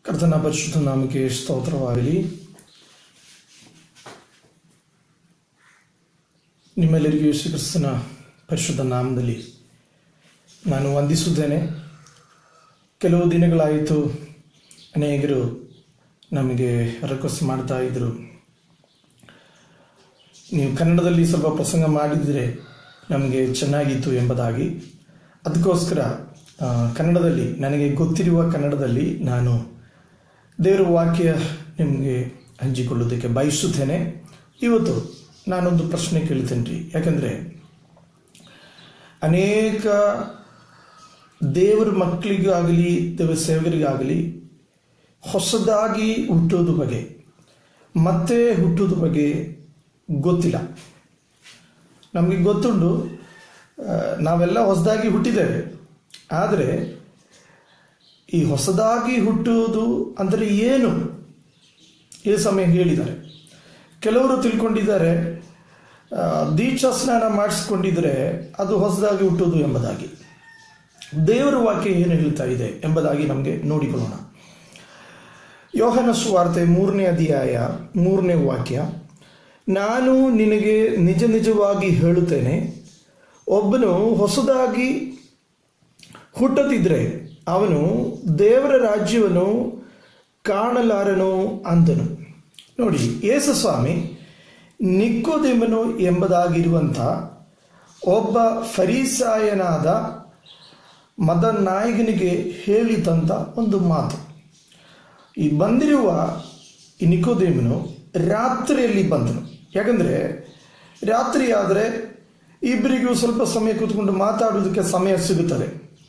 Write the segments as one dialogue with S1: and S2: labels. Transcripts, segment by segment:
S1: ಕರ್ತನ ಪರಿಶುದ್ಧ ನಾಮಕ್ಕೆ ಸ್ತೋತ್ರವಾಗಲಿ ನಿಮ್ಮೆಲ್ಲರಿಗೂ ಯೇಸು ಕ್ರಿಸ್ತನ ಪರಿಶುದ್ಧ ನಾಮದಲ್ಲಿ ನಾನು ವಂದಿಸುತ್ತೇನೆ ಕೆಲವು ದಿನಗಳಾಯಿತು ಅನೇಕರು ನಮಗೆ ರಿಕ್ವೆಸ್ಟ್ ಮಾಡ್ತಾ ಇದ್ದರು ನೀವು ಕನ್ನಡದಲ್ಲಿ ಸ್ವಲ್ಪ ಪ್ರಸಂಗ ಮಾಡಿದರೆ ನಮಗೆ ಚೆನ್ನಾಗಿತ್ತು ಎಂಬುದಾಗಿ ಅದಕ್ಕೋಸ್ಕರ ಆ, ಕನ್ನಡದಲ್ಲಿ ನನಗೆ ಗೊತ್ತಿರುವ ಕನ್ನಡದಲ್ಲಿ ನಾನು ದೇವರ ವಾಕ್ಯ ನಿಮಗೆ ಹಂಚಿಕೊಳ್ಳೋದಕ್ಕೆ ಬಯಸುತ್ತೇನೆ ಇವತ್ತು ನಾನೊಂದು ಪ್ರಶ್ನೆ ಕೇಳ್ತೇನೆ ರೀ ಯಾಕಂದರೆ ಅನೇಕ ದೇವರ ಮಕ್ಕಳಿಗಾಗಲಿ ದೇವರ ಸೇವಕರಿಗಾಗಲಿ ಹೊಸದಾಗಿ ಹುಟ್ಟೋದು ಬಗ್ಗೆ ಮತ್ತೆ ಹುಟ್ಟೋದು ಬಗ್ಗೆ ಗೊತ್ತಿಲ್ಲ ನಮಗೆ ಗೊತ್ತುಂಟು ಆ, ನಾವೆಲ್ಲ ಹೊಸದಾಗಿ ಹುಟ್ಟಿದ್ದೇವೆ ಆದರೆ ಈ ಹೊಸದಾಗಿ ಹುಟ್ಟುವುದು ಅಂದರೆ ಏನು ಈ ಸಮಯ ಹೇಳಿದ್ದಾರೆ ಕೆಲವರು ತಿಳ್ಕೊಂಡಿದ್ದಾರೆ ಆ, ದೀಕ್ಷಾ ಸ್ನಾನ ಮಾಡಿಸ್ಕೊಂಡಿದ್ರೆ ಅದು ಹೊಸದಾಗಿ ಹುಟ್ಟುವುದು ಎಂಬುದಾಗಿ ದೇವರ ವಾಕ್ಯ ಏನು ಹೇಳ್ತಾ ಇದೆ ಎಂಬುದಾಗಿ ನಮಗೆ ನೋಡಿಕೊಳ್ಳೋಣ ಯೋಹನ ಸುವಾರ್ತೆ ಮೂರನೇ ಅಧ್ಯಾಯ ಮೂರನೇ ವಾಕ್ಯ ನಾನು ನಿನಗೆ ನಿಜ ನಿಜವಾಗಿ ಹೇಳುತ್ತೇನೆ ಒಬ್ಬನು ಹೊಸದಾಗಿ ಹುಟ್ಟದಿದ್ರೆ ಅವನು ದೇವರ ರಾಜ್ಯವನ್ನು ಕಾಣಲಾರನು ಅಂತನು ನೋಡಿ ಯೇಸು ಸ್ವಾಮಿ ನಿಕ್ಕೋದೆಂಬನು ಎಂಬುದಾಗಿರುವಂಥ ಒಬ್ಬ ಫರೀಸಾಯನಾದ ಮದನಾಯಕನಿಗೆ ಹೇಳಿದಂಥ ಒಂದು ಮಾತು ಈ ಬಂದಿರುವ ಈ ನಿಕೋದೇಮನು ರಾತ್ರಿಯಲ್ಲಿ ಬಂದನು ಯಾಕಂದರೆ ರಾತ್ರಿ ಆದರೆ ಇಬ್ಬರಿಗೂ ಸ್ವಲ್ಪ ಸಮಯ ಕೂತ್ಕೊಂಡು ಮಾತಾಡೋದಕ್ಕೆ ಸಮಯ ಸಿಗುತ್ತದೆ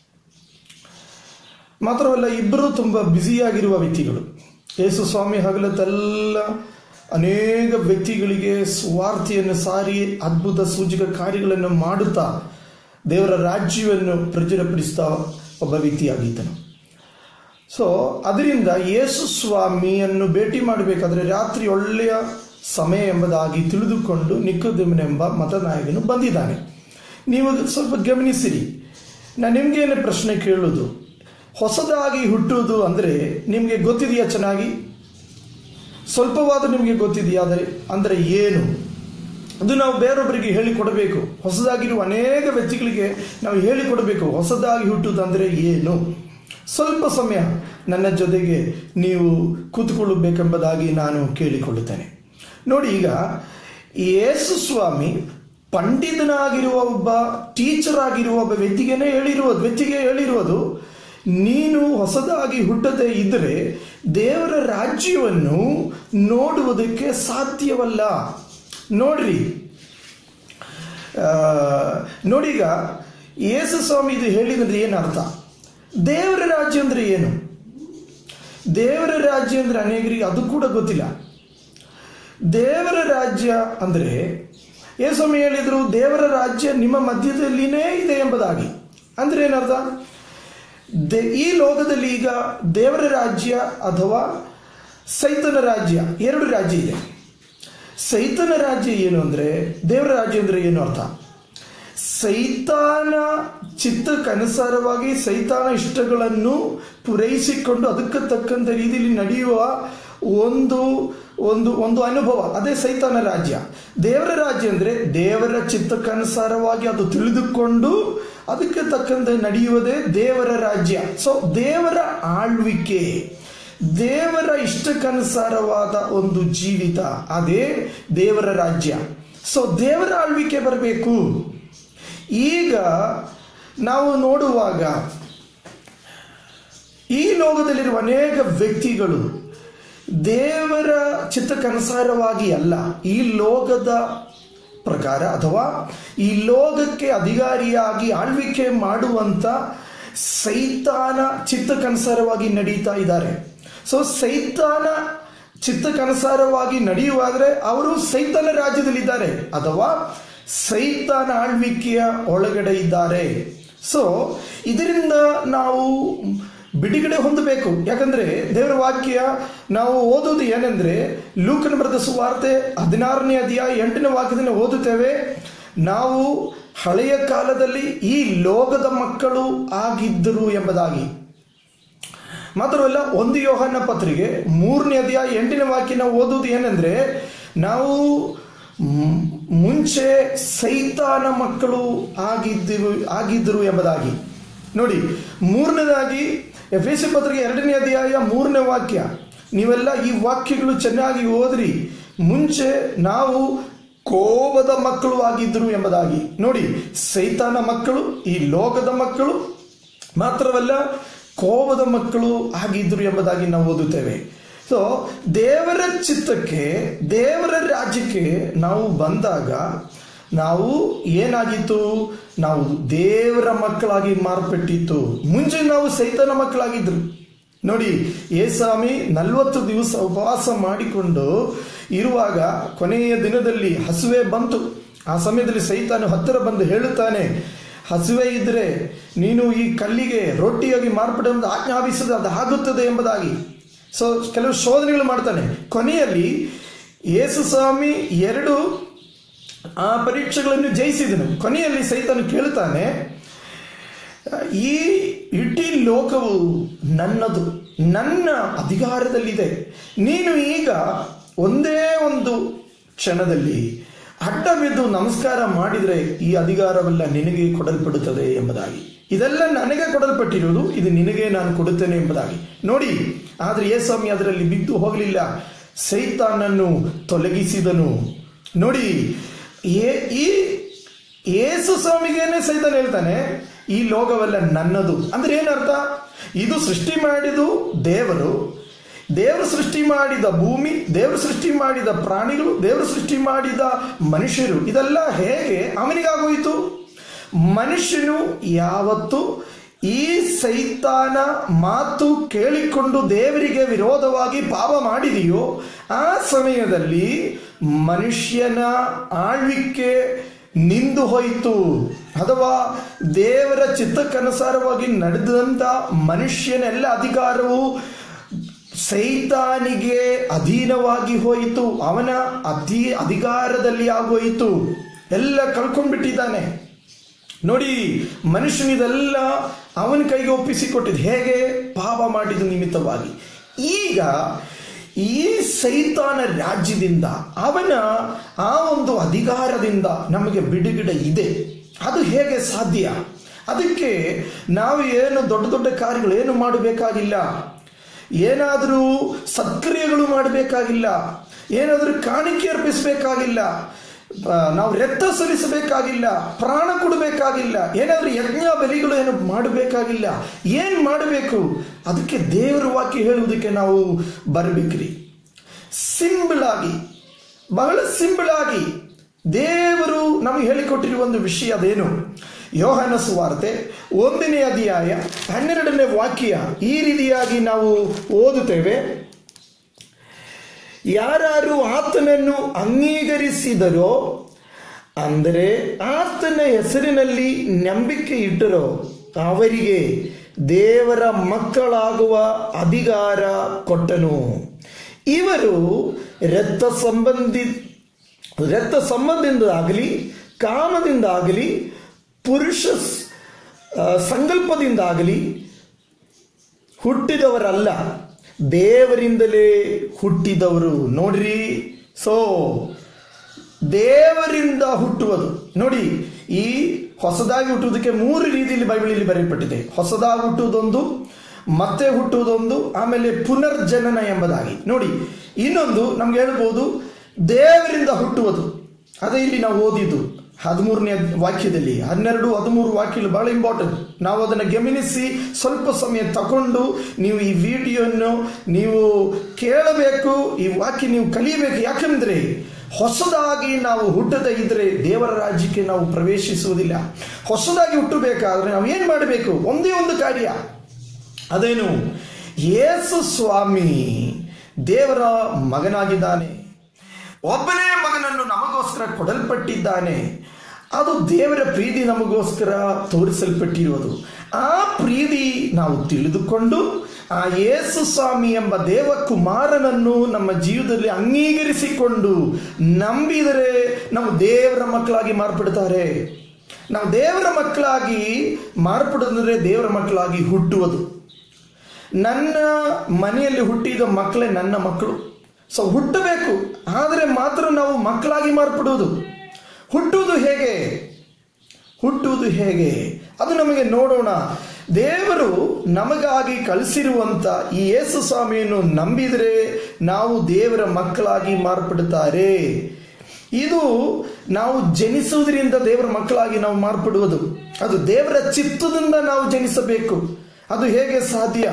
S1: ಮಾತ್ರವಲ್ಲ ಇಬ್ಬರು ತುಂಬ ಬ್ಯುಸಿಯಾಗಿರುವ ವ್ಯಕ್ತಿಗಳು ಯೇಸು ಸ್ವಾಮಿ ಹಗಲತ್ತೆಲ್ಲ ಅನೇಕ ವ್ಯಕ್ತಿಗಳಿಗೆ ಸ್ವಾರ್ಥಿಯನ್ನು ಸಾರಿ ಅದ್ಭುತ ಸೂಚಕ ಕಾರ್ಯಗಳನ್ನು ಮಾಡುತ್ತಾ ದೇವರ ರಾಜ್ಯವನ್ನು ಪ್ರಚುರಪಡಿಸ್ತಾ ಒಬ್ಬ ವ್ಯಕ್ತಿಯಾಗಿದ್ದನು ಸೊ ಅದರಿಂದ ಯೇಸು ಸ್ವಾಮಿಯನ್ನು ಭೇಟಿ ಮಾಡಬೇಕಾದ್ರೆ ರಾತ್ರಿ ಒಳ್ಳೆಯ ಸಮಯ ಎಂಬುದಾಗಿ ತಿಳಿದುಕೊಂಡು ನಿಕ್ಕುದೆಮನೆಂಬ ಮತನಾಯಕನು ಬಂದಿದ್ದಾನೆ ನೀವು ಸ್ವಲ್ಪ ಗಮನಿಸಿರಿ ನಾನು ನಿಮಗೇನೆ ಪ್ರಶ್ನೆ ಕೇಳೋದು ಹೊಸದಾಗಿ ಹುಟ್ಟುವುದು ಅಂದರೆ ನಿಮಗೆ ಗೊತ್ತಿದೆಯಾ ಚೆನ್ನಾಗಿ ಸ್ವಲ್ಪವಾದ ನಿಮಗೆ ಗೊತ್ತಿದೆಯಾ ಆದರೆ ಅಂದರೆ ಏನು ಅದು ನಾವು ಬೇರೊಬ್ಬರಿಗೆ ಹೇಳಿಕೊಡಬೇಕು ಹೊಸದಾಗಿರುವ ಅನೇಕ ವ್ಯಕ್ತಿಗಳಿಗೆ ನಾವು ಹೇಳಿಕೊಡಬೇಕು ಹೊಸದಾಗಿ ಹುಟ್ಟುವುದು ಅಂದರೆ ಏನು ಸ್ವಲ್ಪ ಸಮಯ ನನ್ನ ಜೊತೆಗೆ ನೀವು ಕೂತ್ಕೊಳ್ಳಬೇಕೆಂಬುದಾಗಿ ನಾನು ಕೇಳಿಕೊಳ್ಳುತ್ತೇನೆ ನೋಡಿ ಈಗ ಯೇಸು ಸ್ವಾಮಿ ಪಂಡಿತನಾಗಿರುವ ಒಬ್ಬ ಟೀಚರ್ ಆಗಿರುವ ಒಬ್ಬ ವ್ಯಕ್ತಿಗೇನೆ ಹೇಳಿರುವುದು ವ್ಯಕ್ತಿಗೆ ಹೇಳಿರುವುದು ನೀನು ಹೊಸದಾಗಿ ಹುಟ್ಟದೇ ಇದ್ದರೆ ದೇವರ ರಾಜ್ಯವನ್ನು ನೋಡುವುದಕ್ಕೆ ಸಾಧ್ಯವಲ್ಲ ನೋಡ್ರಿ ಆ, ನೋಡಿ ಈಗ ಯೇಸು ಸ್ವಾಮಿ ಇದು ಹೇಳಿದ್ರೆ ಏನು ಅರ್ಥ ದೇವರ ರಾಜ್ಯ ಅಂದ್ರೆ ಏನು ದೇವರ ರಾಜ್ಯ ಅಂದ್ರೆ ಅನೇಕರಿಗೆ ಅದು ಕೂಡ ಗೊತ್ತಿಲ್ಲ ದೇವರ ರಾಜ್ಯ ಅಂದ್ರೆ ಯೇಸ್ವಾಮಿ ಹೇಳಿದ್ರು ದೇವರ ರಾಜ್ಯ ನಿಮ್ಮ ಮಧ್ಯದಲ್ಲಿನೇ ಇದೆ ಎಂಬುದಾಗಿ ಅಂದ್ರೆ ಏನರ್ಥ ದೇ ಈ ಲೋಕದಲ್ಲಿ ಈಗ ದೇವರ ರಾಜ್ಯ ಅಥವಾ ಸೈತನ ರಾಜ್ಯ ಎರಡು ರಾಜ್ಯ ಇದೆ ಸೈತನ ರಾಜ್ಯ ಏನು ಅಂದ್ರೆ ದೇವರ ರಾಜ್ಯ ಅಂದ್ರೆ ಏನು ಅರ್ಥ ಸೈತಾನ ಚಿತ್ತಕ್ಕನುಸಾರವಾಗಿ ಸೈತಾನ ಇಷ್ಟಗಳನ್ನು ಪೂರೈಸಿಕೊಂಡು ಅದಕ್ಕೆ ತಕ್ಕಂಥ ರೀತಿಯಲ್ಲಿ ನಡೆಯುವ ಒಂದು ಒಂದು ಒಂದು ಅನುಭವ ಅದೇ ಸೈತಾನ ರಾಜ್ಯ ದೇವರ ರಾಜ್ಯ ಅಂದ್ರೆ ದೇವರ ಚಿತ್ತಕ್ಕನುಸಾರವಾಗಿ ಅದು ತಿಳಿದುಕೊಂಡು ಅದಕ್ಕೆ ತಕ್ಕಂತೆ ನಡೆಯುವುದೇ ದೇವರ ರಾಜ್ಯ ಸೊ ದೇವರ ಆಳ್ವಿಕೆ ದೇವರ ಇಷ್ಟಕ್ಕನುಸಾರವಾದ ಒಂದು ಜೀವಿತ ಅದೇ ದೇವರ ರಾಜ್ಯ ಸೊ ದೇವರ ಆಳ್ವಿಕೆ ಬರಬೇಕು ಈಗ ನಾವು ನೋಡುವಾಗ ಈ ಲೋಕದಲ್ಲಿರುವ ಅನೇಕ ವ್ಯಕ್ತಿಗಳು ದೇವರ ಚಿತ್ತಕ್ಕನುಸಾರವಾಗಿ ಅಲ್ಲ ಈ ಲೋಕದ ಪ್ರಕಾರ ಅಥವಾ ಈ ಲೋಕಕ್ಕೆ ಅಧಿಕಾರಿಯಾಗಿ ಆಳ್ವಿಕೆ ಮಾಡುವಂತ ಸೈತಾನ ಚಿತ್ತಕ್ಕನುಸಾರವಾಗಿ ನಡೀತಾ ಇದ್ದಾರೆ ಸೊ ಸೈತಾನ ಚಿತ್ತಕ್ಕನುಸಾರವಾಗಿ ನಡೆಯುವಾದ್ರೆ ಅವರು ಸೈತಾನ ರಾಜ್ಯದಲ್ಲಿದ್ದಾರೆ ಅಥವಾ ಸೈತಾನ ಆಳ್ವಿಕೆಯ ಒಳಗಡೆ ಇದ್ದಾರೆ ಸೊ ಇದರಿಂದ ನಾವು ಬಿಡುಗಡೆ ಹೊಂದಬೇಕು ಯಾಕಂದ್ರೆ ದೇವರ ವಾಕ್ಯ ನಾವು ಓದೋದು ಏನೆಂದ್ರೆ ಲೂಕನ ಬರೆದ ಸುವಾರ್ತೆ ಹದಿನಾರನೇ ಅಧ್ಯಾಯ ಎಂಟನೇ ವಾಕ್ಯದಲ್ಲಿ ಓದುತ್ತೇವೆ ನಾವು ಹಳೆಯ ಕಾಲದಲ್ಲಿ ಈ ಲೋಕದ ಮಕ್ಕಳು ಆಗಿದ್ದರು ಎಂಬುದಾಗಿ ಮಾತ್ರವಲ್ಲ ಒಂದು ಯೋಹನ ಪತ್ರಿಕೆ ಮೂರನೇ ಅಧ್ಯಾಯ ಎಂಟನೇ ವಾಕ್ಯನ ಓದುವುದು ಏನಂದ್ರೆ ನಾವು ಮ್- ಮುಂಚೆ ಸೈತಾನ ಮಕ್ಕಳು ಆಗಿದ್ದರು ಆಗಿದ್ದರು ಎಂಬುದಾಗಿ ನೋಡಿ ಮೂರನೇದಾಗಿ ಎಫ್ ಎಸ್ ಪತ್ರಿಕೆ ಎರಡನೇ ಅಧ್ಯಾಯ ಮೂರನೇ ವಾಕ್ಯ ನೀವೆಲ್ಲ ಈ ವಾಕ್ಯಗಳು ಚೆನ್ನಾಗಿ ಓದ್ರಿ ಮುಂಚೆ ನಾವು ಕೋಪದ ಮಕ್ಕಳು ಆಗಿದ್ದರು ಎಂಬುದಾಗಿ ನೋಡಿ ಸೈತಾನ ಮಕ್ಕಳು ಈ ಲೋಕದ ಮಕ್ಕಳು ಮಾತ್ರವಲ್ಲ ಕೋಪದ ಮಕ್ಕಳು ಆಗಿದ್ದರು ಎಂಬುದಾಗಿ ನಾವು ಓದುತ್ತೇವೆ ಸೊ ದೇವರ ಚಿತ್ತಕ್ಕೆ ದೇವರ ರಾಜ್ಯಕ್ಕೆ ನಾವು ಬಂದಾಗ ನಾವು ಏನಾಗಿತ್ತು ನಾವು ದೇವರ ಮಕ್ಕಳಾಗಿ ಮಾರ್ಪಟ್ಟಿತ್ತು ಮುಂಚೆ ನಾವು ಸೈತನ ಮಕ್ಕಳಾಗಿದ್ರು ನೋಡಿ ಏಸಾಮಿ ನಲ್ವತ್ತು ದಿವಸ ಉಪವಾಸ ಮಾಡಿಕೊಂಡು ಇರುವಾಗ ಕೊನೆಯ ದಿನದಲ್ಲಿ ಹಸುವೆ ಬಂತು ಆ ಸಮಯದಲ್ಲಿ ಸೈತಾನು ಹತ್ತಿರ ಬಂದು ಹೇಳುತ್ತಾನೆ ಹಸುವೆ ಇದ್ರೆ ನೀನು ಈ ಕಲ್ಲಿಗೆ ರೊಟ್ಟಿಯಾಗಿ ಮಾರ್ಪಡುವಂತ ಆಜ್ಞಾಪಿಸದೆ ಅದು ಆಗುತ್ತದೆ ಎಂಬುದಾಗಿ ಸೊ ಕೆಲವು ಶೋಧನೆಗಳು ಮಾಡ್ತಾನೆ ಕೊನೆಯಲ್ಲಿ ಯೇಸು ಸ್ವಾಮಿ ಎರಡು ಆ ಪರೀಕ್ಷೆಗಳನ್ನು ಜಯಿಸಿದನು ಕೊನೆಯಲ್ಲಿ ಸೈತನು ಕೇಳುತ್ತಾನೆ ಈ ಇಡೀ ಲೋಕವು ನನ್ನದು ನನ್ನ ಅಧಿಕಾರದಲ್ಲಿದೆ ನೀನು ಈಗ ಒಂದೇ ಒಂದು ಕ್ಷಣದಲ್ಲಿ ಅಡ್ಡ ಬಿದ್ದು ನಮಸ್ಕಾರ ಮಾಡಿದರೆ ಈ ಅಧಿಕಾರವೆಲ್ಲ ನಿನಗೆ ಕೊಡಲ್ಪಡುತ್ತದೆ ಎಂಬುದಾಗಿ ಇದೆಲ್ಲ ನನಗೆ ಕೊಡಲ್ಪಟ್ಟಿರುವುದು ಇದು ನಿನಗೆ ನಾನು ಕೊಡುತ್ತೇನೆ ಎಂಬುದಾಗಿ ನೋಡಿ ಆದರೆ ಯೇಸ್ವಾಮಿ ಅದರಲ್ಲಿ ಬಿದ್ದು ಹೋಗಲಿಲ್ಲ ಸೈತಾನನ್ನು ತೊಲಗಿಸಿದನು ನೋಡಿ ಏ- ಈ ಯೇಸು ಸ್ವಾಮಿಗೇನೆ ಸೈತಾನ ಹೇಳ್ತಾನೆ ಈ ಲೋಕವೆಲ್ಲ ನನ್ನದು ಅಂದ್ರೆ ಏನರ್ಥ ಇದು ಸೃಷ್ಟಿ ಮಾಡಿದು ದೇವರು ದೇವರು ಸೃಷ್ಟಿ ಮಾಡಿದ ಭೂಮಿ ದೇವರು ಸೃಷ್ಟಿ ಮಾಡಿದ ಪ್ರಾಣಿಗಳು ದೇವರು ಸೃಷ್ಟಿ ಮಾಡಿದ ಮನುಷ್ಯರು ಇದೆಲ್ಲ ಹೇಗೆ ಅವನಿಗಾಗೋಯಿತು ಮನುಷ್ಯನು ಯಾವತ್ತು ಈ ಸೈತಾನ ಮಾತು ಕೇಳಿಕೊಂಡು ದೇವರಿಗೆ ವಿರೋಧವಾಗಿ ಪಾಪ ಮಾಡಿದೆಯೋ ಆ ಸಮಯದಲ್ಲಿ ಮನುಷ್ಯನ ಆಳ್ವಿಕೆ ನಿಂದು ಹೋಯಿತು ಅಥವಾ ದೇವರ ಚಿತ್ತಕ್ಕನುಸಾರವಾಗಿ ನಡೆದಂತ ಮನುಷ್ಯನೆಲ್ಲ ಅಧಿಕಾರವು ಸೈತಾನಿಗೆ ಅಧೀನವಾಗಿ ಹೋಯಿತು ಅವನ ಅಧೀ ಅಧಿಕಾರದಲ್ಲಿ ಆಗೋಯಿತು ಎಲ್ಲ ಕಳ್ಕೊಂಡ್ಬಿಟ್ಟಿದ್ದಾನೆ ನೋಡಿ ಮನುಷ್ಯನಿದೆಲ್ಲ ಅವನ ಕೈಗೆ ಒಪ್ಪಿಸಿಕೊಟ್ಟಿದ್ದು ಹೇಗೆ ಪಾಪ ಮಾಡಿದ ನಿಮಿತ್ತವಾಗಿ ಈಗ ಈ ಸೈತಾನ ರಾಜ್ಯದಿಂದ ಅವನ ಆ ಒಂದು ಅಧಿಕಾರದಿಂದ ನಮಗೆ ಬಿಡುಗಡೆ ಇದೆ ಅದು ಹೇಗೆ ಸಾಧ್ಯ ಅದಕ್ಕೆ ನಾವು ಏನು ದೊಡ್ಡ ದೊಡ್ಡ ಕಾರ್ಯಗಳು ಏನು ಮಾಡಬೇಕಾಗಿಲ್ಲ ಏನಾದರೂ ಸತ್ಕ್ರಿಯೆಗಳು ಮಾಡಬೇಕಾಗಿಲ್ಲ ಏನಾದರೂ ಕಾಣಿಕೆ ಅರ್ಪಿಸಬೇಕಾಗಿಲ್ಲ ಆ, ನಾವು ರಕ್ತ ಸಲ್ಲಿಸಬೇಕಾಗಿಲ್ಲ ಪ್ರಾಣ ಕೊಡಬೇಕಾಗಿಲ್ಲ ಏನಾದರೂ ಯಜ್ಞ ಬಲಿಗಳು ಏನು ಮಾಡಬೇಕಾಗಿಲ್ಲ ಏನು ಮಾಡಬೇಕು ಅದಕ್ಕೆ ದೇವರ ವಾಕ್ಯ ಹೇಳುವುದಕ್ಕೆ ನಾವು ಬರಬೇಕ್ರಿ ಸಿಂಬಲ್ ಆಗಿ ಬಹಳ ಸಿಂಬಲ್ ಆಗಿ ದೇವರು ನಮಗೆ ಹೇಳಿಕೊಟ್ಟಿರುವ ಒಂದು ವಿಷಯ ಅದೇನು ಯೋಹನ ಸುವಾರ್ತೆ ಒಂದನೇ ಅಧ್ಯಾಯ ಹನ್ನೆರಡನೇ ವಾಕ್ಯ ಈ ರೀತಿಯಾಗಿ ನಾವು ಓದುತ್ತೇವೆ ಯಾರು ಆತನನ್ನು ಅಂಗೀಕರಿಸಿದರೋ ಅಂದರೆ ಆತನ ಹೆಸರಿನಲ್ಲಿ ನಂಬಿಕೆ ಇಟ್ಟರೋ ಅವರಿಗೆ ದೇವರ ಮಕ್ಕಳಾಗುವ ಅಧಿಕಾರ ಕೊಟ್ಟನು ಇವರು ರಕ್ತ ಸಂಬಂಧಿ ರಕ್ತ ಸಂಬಂಧದಿಂದಾಗಲಿ ಕಾಮದಿಂದಾಗಲಿ ಪುರುಷ ಸ್- ಆ, ಸಂಕಲ್ಪದಿಂದಾಗಲಿ ಹುಟ್ಟಿದವರಲ್ಲ ದೇವರಿಂದಲೇ ಹುಟ್ಟಿದವರು ನೋಡ್ರಿ ಸೊ ದೇವರಿಂದ ಹುಟ್ಟುವುದು ನೋಡಿ ಈ ಹೊಸದಾಗಿ ಹುಟ್ಟುವುದಕ್ಕೆ ಮೂರು ರೀತಿಯಲ್ಲಿ ಬೈಬಲಲ್ಲಿ ಬರೆಯಲ್ಪಟ್ಟಿದೆ ಹೊಸದಾಗಿ ಹುಟ್ಟುವುದೊಂದು ಮತ್ತೆ ಹುಟ್ಟುವುದೊಂದು ಆಮೇಲೆ ಪುನರ್ಜನನ ಎಂಬುದಾಗಿ ನೋಡಿ ಇನ್ನೊಂದು ನಮ್ಗೆ ಹೇಳ್ಬೋದು ದೇವರಿಂದ ಹುಟ್ಟುವುದು ಅದೇ ಇಲ್ಲಿ ನಾವು ಓದಿದ್ದು ಹದಿಮೂರನೇ ವಾಕ್ಯದಲ್ಲಿ ಹನ್ನೆರಡು ಹದಿಮೂರು ವಾಕ್ಯಗಳು ಬಹಳ ಇಂಪಾರ್ಟೆಂಟ್ ನಾವು ಅದನ್ನು ಗಮನಿಸಿ ಸ್ವಲ್ಪ ಸಮಯ ತಗೊಂಡು ನೀವು ಈ ವಿಡಿಯೋನ್ನು ನೀವು ಕೇಳಬೇಕು ಈ ವಾಕ್ಯ ನೀವು ಕಲಿಯಬೇಕು ಯಾಕಂದ್ರೆ ಹೊಸದಾಗಿ ನಾವು ಹುಟ್ಟದ ಇದ್ರೆ ದೇವರ ರಾಜ್ಯಕ್ಕೆ ನಾವು ಪ್ರವೇಶಿಸುವುದಿಲ್ಲ ಹೊಸದಾಗಿ ಹುಟ್ಟಬೇಕಾದ್ರೆ ನಾವು ಏನು ಮಾಡಬೇಕು ಒಂದೇ ಒಂದು ಕಾರ್ಯ ಅದೇನು ಯೇಸು ಸ್ವಾಮಿ ದೇವರ ಮಗನಾಗಿದ್ದಾನೆ ಒಬ್ಬನೇ ಮಗನನ್ನು ನಮಗೋಸ್ಕರ ಕೊಡಲ್ಪಟ್ಟಿದ್ದಾನೆ ಅದು ದೇವರ ಪ್ರೀತಿ ನಮಗೋಸ್ಕರ ತೋರಿಸಲ್ಪಟ್ಟಿರುವುದು ಆ ಪ್ರೀತಿ ನಾವು ತಿಳಿದುಕೊಂಡು ಆ ಯೇಸು ಸ್ವಾಮಿ ಎಂಬ ದೇವಕುಮಾರನನ್ನು ನಮ್ಮ ಜೀವನದಲ್ಲಿ ಅಂಗೀಕರಿಸಿಕೊಂಡು ನಂಬಿದರೆ ನಾವು ದೇವರ ಮಕ್ಕಳಾಗಿ ಮಾರ್ಪಡ್ತಾರೆ ನಾವು ದೇವರ ಮಕ್ಕಳಾಗಿ ಮಾರ್ಪಡುವುದಂದ್ರೆ ದೇವರ ಮಕ್ಕಳಾಗಿ ಹುಟ್ಟುವುದು ನನ್ನ ಮನೆಯಲ್ಲಿ ಹುಟ್ಟಿದ ಮಕ್ಕಳೇ ನನ್ನ ಮಕ್ಕಳು ಸೊ ಹುಟ್ಟಬೇಕು ಆದರೆ ಮಾತ್ರ ನಾವು ಮಕ್ಕಳಾಗಿ ಮಾರ್ಪಡುವುದು ಹುಟ್ಟುವುದು ಹೇಗೆ ಹುಟ್ಟುವುದು ಹೇಗೆ ಅದು ನಮಗೆ ನೋಡೋಣ ದೇವರು ನಮಗಾಗಿ ಕಳಿಸಿರುವಂತ ಈ ಯೇಸು ಸ್ವಾಮಿಯನ್ನು ನಂಬಿದರೆ ನಾವು ದೇವರ ಮಕ್ಕಳಾಗಿ ಮಾರ್ಪಡುತ್ತಾರೆ ಇದು ನಾವು ಜನಿಸುವುದರಿಂದ ದೇವರ ಮಕ್ಕಳಾಗಿ ನಾವು ಮಾರ್ಪಡುವುದು ಅದು ದೇವರ ಚಿತ್ತದಿಂದ ನಾವು ಜನಿಸಬೇಕು ಅದು ಹೇಗೆ ಸಾಧ್ಯ